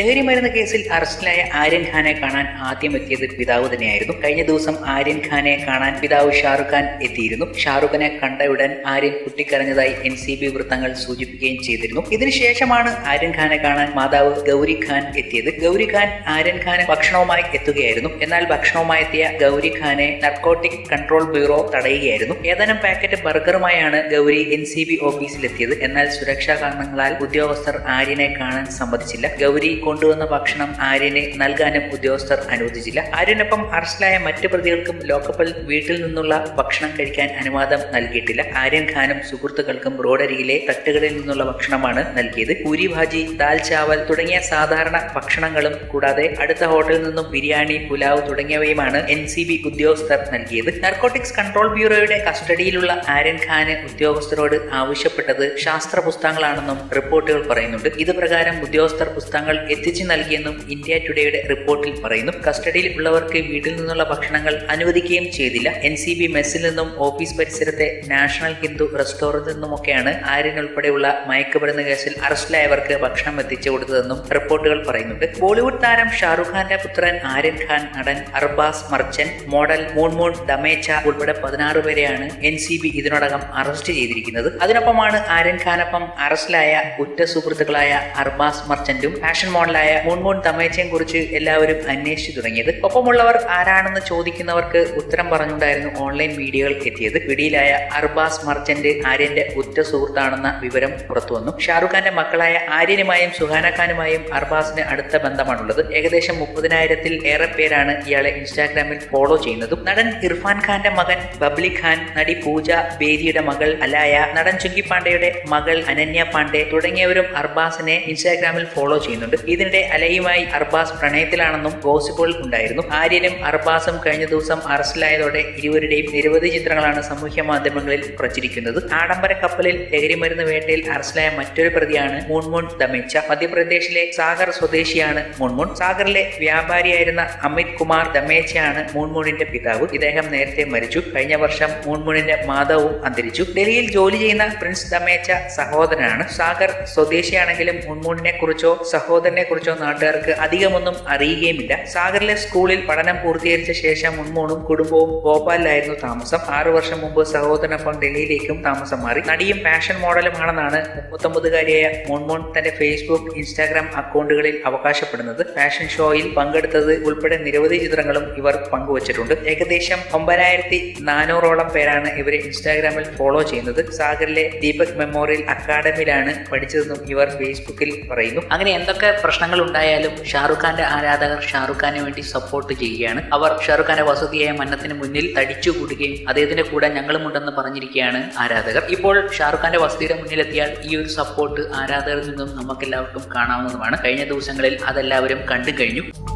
ലഹരി മരുന്ന് കേസിൽ അറസ്റ്റിലായ ആര്യൻ ഖാനെ കാണാൻ ആദ്യം എത്തിയത് പിതാവ് തന്നെയായിരുന്നു കഴിഞ്ഞ ദിവസം ആര്യൻ ഖാനെ കാണാൻ പിതാവ് ഷാറുഖ് ഖാൻ എത്തിയിരുന്നു ഷാറുഖിനെ കണ്ടയുടൻ ആര്യൻ കുട്ടിക്കരഞ്ഞതായി എൻ സി ബി വൃത്തങ്ങൾ സൂചിപ്പിക്കുകയും ചെയ്തിരുന്നു ഇതിനുശേഷമാണ് ആര്യൻ ഖാനെ കാണാൻ മാതാവ് ഗൗരി ഖാൻ എത്തിയത് ഗൗരി ഖാൻ ആര്യൻ ഖാന് ഭക്ഷണവുമായി എത്തുകയായിരുന്നു എന്നാൽ ഭക്ഷണവുമായി എത്തിയ ഗൗരി ഖാനെ നർക്കോട്ടിക് കൺട്രോൾ ബ്യൂറോ തടയുകയായിരുന്നു ഏതാനും പാക്കറ്റ് ബർഗറുമായാണ് ഗൗരി എൻ സി ബി ഓഫീസിലെത്തിയത് എന്നാൽ സുരക്ഷാ കാരണങ്ങളാൽ ഉദ്യോഗസ്ഥർ ആര്യനെ കാണാൻ സമ്മതിച്ചില്ല ഗൗരി കൊണ്ടുവന്ന ഭക്ഷണം ആര്യന് നൽകാനും ഉദ്യോഗസ്ഥർ അനുവദിച്ചില്ല ആര്യനൊപ്പം അറസ്റ്റിലായ മറ്റു പ്രതികൾക്കും ലോക്കപ്പിൽ വീട്ടിൽ നിന്നുള്ള ഭക്ഷണം കഴിക്കാൻ അനുവാദം നൽകിയിട്ടില്ല ആര്യൻ ഖാനും സുഹൃത്തുക്കൾക്കും റോഡരികിലെ തട്ടുകളിൽ നിന്നുള്ള ഭക്ഷണമാണ് നൽകിയത് പൂരി ഭാജി ദാൽ ചാവൽ തുടങ്ങിയ സാധാരണ ഭക്ഷണങ്ങളും കൂടാതെ അടുത്ത ഹോട്ടലിൽ നിന്നും ബിരിയാണി പുലാവ് തുടങ്ങിയവയുമാണ് എൻ സി ബി ഉദ്യോഗസ്ഥർ നൽകിയത് നർക്കോട്ടിക്സ് കൺട്രോൾ ബ്യൂറോയുടെ കസ്റ്റഡിയിലുള്ള ആര്യൻ ഖാന് ഉദ്യോഗസ്ഥരോട് ആവശ്യപ്പെട്ടത് ശാസ്ത്ര പുസ്തകങ്ങളാണെന്നും റിപ്പോർട്ടുകൾ പറയുന്നുണ്ട് ഇത് പ്രകാരം ഉദ്യോഗസ്ഥർ പുസ്തകങ്ങൾ എത്തിച്ചു നൽകിയെന്നും ഇന്ത്യ ടുഡേയുടെ റിപ്പോർട്ടിൽ പറയുന്നു കസ്റ്റഡിയിൽ ഉള്ളവർക്ക് വീട്ടിൽ നിന്നുള്ള ഭക്ഷണങ്ങൾ അനുവദിക്കുകയും ചെയ്തില്ല എൻ സി ബി മെസ്സിൽ നിന്നും ഓഫീസ് പരിസരത്തെ നാഷണൽ ഹിന്ദു റെസ്റ്റോറന്റിൽ നിന്നുമൊക്കെയാണ് ആര്യൻ ഉൾപ്പെടെയുള്ള മയക്കുമരുന്ന് കേസിൽ അറസ്റ്റിലായവർക്ക് ഭക്ഷണം എത്തിച്ചു കൊടുത്തതെന്നും റിപ്പോർട്ടുകൾ പറയുന്നുണ്ട് ബോളിവുഡ് താരം ഷാറുഖ് ഖാന്റെ പുത്രൻ ആര്യൻ ഖാൻ നടൻ അർബാസ് മർച്ചൻ മോഡൽ മൂൺമൂൺ ദമേച്ച ഉൾപ്പെടെ പതിനാറ് പേരെയാണ് എൻ സി ബി ഇതിനോടകം അറസ്റ്റ് ചെയ്തിരിക്കുന്നത് അതിനൊപ്പമാണ് ആര്യൻ ഖാനൊപ്പം അറസ്റ്റിലായ ഉറ്റ സുഹൃത്തുക്കളായ അർബാസ് മർച്ചന്റും ഫാഷൻ മോഡലായ മൂൺമൂൺ ദമേച്ചയും കുറിച്ച് എല്ലാവരും അന്വേഷിച്ചു തുടങ്ങിയത് ഒപ്പമുള്ളവർ ആരാണെന്ന് ചോദിക്കുന്നവർക്ക് ഉത്തരം പറഞ്ഞുകൊണ്ടായിരുന്നു ഓൺലൈൻ വീഡിയോകൾ എത്തിയത് പിടിയിലായ അർബാസ് മർച്ചന്റ് ആര്യന്റെ ഉറ്റ സുഹൃത്താണെന്ന വിവരം പുറത്തുവന്നു ഷാറുഖ് ഖാന്റെ മക്കളായ ആര്യനുമായും സുഹാന ഖാനുമായും അർബാസിന് അടുത്ത ബന്ധമാണുള്ളത് ഏകദേശം മുപ്പതിനായിരത്തിൽ ഏറെ പേരാണ് ഇയാളെ ഇൻസ്റ്റാഗ്രാമിൽ ഫോളോ ചെയ്യുന്നതും നടൻ ഇർഫാൻ ഖാന്റെ മകൻ ബബ്ലി ഖാൻ നടി പൂജ ബേദിയുടെ മകൾ അലായ നടൻ ചുങ്കി പാണ്ഡെയുടെ മകൾ അനന്യ പാണ്ഡെ തുടങ്ങിയവരും അർബാസിനെ ഇൻസ്റ്റാഗ്രാമിൽ ഫോളോ ചെയ്യുന്നുണ്ട് ഇതിനിടെ അലയുമായി അർബാസ് പ്രണയത്തിലാണെന്നും ഗോസിപ്പുകൾ ഉണ്ടായിരുന്നു ആര്യനും അർബാസും കഴിഞ്ഞ ദിവസം അറസ്റ്റിലായതോടെ ഇരുവരുടെയും നിരവധി ചിത്രങ്ങളാണ് സാമൂഹ്യ മാധ്യമങ്ങളിൽ പ്രചരിക്കുന്നത് ആഡംബര കപ്പലിൽ ലഹരിമരുന്ന് വേട്ടയിൽ അറസ്റ്റിലായ മറ്റൊരു പ്രതിയാണ് മൂൺമൂൺ ദമേച്ച മധ്യപ്രദേശിലെ സാഗർ സ്വദേശിയാണ് മൂൺമൂൺ സാഗറിലെ വ്യാപാരിയായിരുന്ന അമിത് കുമാർ ദമേച്ചയാണ് മൂൺമൂണിന്റെ പിതാവ് ഇദ്ദേഹം നേരത്തെ മരിച്ചു കഴിഞ്ഞ വർഷം മൂൺമൂണിന്റെ മാതാവും അന്തരിച്ചു ഡൽഹിയിൽ ജോലി ചെയ്യുന്ന പ്രിൻസ് ദമേച്ച സഹോദരനാണ് സാഗർ സ്വദേശിയാണെങ്കിലും മുൺമൂണിനെ കുറിച്ചോ സഹോദരനെ കുറിച്ചോ നാട്ടുകാർക്ക് അധികമൊന്നും അറിയുകയുമില്ല സാഗറിലെ സ്കൂളിൽ പഠനം പൂർത്തീകരിച്ച ശേഷം മുൺമൂണും കുടുംബവും ഭോപ്പാലിലായിരുന്നു താമസം ആറു വർഷം മുമ്പ് സഹോദരനൊപ്പം ഡൽഹിയിലേക്കും താമസം മാറി നടിയും ഫാഷൻ മോഡലുമാണെന്നാണ് മുപ്പത്തൊമ്പതുകാരിയായ മുൺമൂൺ തന്റെ ഫേസ്ബുക്ക് ഇൻസ്റ്റാഗ്രാം അക്കൗണ്ടുകളിൽ അവകാശപ്പെടുന്നത് ഫാഷൻ ഷോയിൽ പങ്കെടുത്തത് ഉൾപ്പെടെ നിരവധി ചിത്രങ്ങളും ഇവർ പങ്കുവച്ചിട്ടുണ്ട് ഏകദേശം ഒമ്പതിനായിരത്തി നാനൂറോളം പേരാണ് ഇവരെ ഇൻസ്റ്റാഗ്രാമിൽ ഫോളോ ചെയ്യുന്നത് സാഗറിലെ ദീപക് മെമ്മോറിയൽ അക്കാഡമിയിലാണ് പഠിച്ചതെന്നും ഇവർ ഫേസ്ബുക്കിൽ പറയുന്നു അങ്ങനെ എന്തൊക്കെ പ്രശ്നങ്ങൾ ഉണ്ടായാലും ഷാറുഖ് ഖാന്റെ ആരാധകർ ഷാറുഖ് ഖാനെ വേണ്ടി സപ്പോർട്ട് ചെയ്യുകയാണ് അവർ ഷാറുഖ് ഖാന്റെ വസതിയായ മന്നത്തിന് മുന്നിൽ തടിച്ചു കൂടുകയും അദ്ദേഹത്തിന്റെ കൂടെ ഞങ്ങളുമുണ്ടെന്ന് പറഞ്ഞിരിക്കുകയാണ് ആരാധകർ ഇപ്പോൾ ഷാറുഖ് ഖാന്റെ വസതിയുടെ മുന്നിലെത്തിയാൽ ഈ ഒരു സപ്പോർട്ട് ആരാധകരിൽ നിന്നും നമുക്കെല്ലാവർക്കും കാണാവുന്നതുമാണ് കഴിഞ്ഞ ദിവസങ്ങളിൽ അതെല്ലാവരും കണ്ടു കഴിഞ്ഞു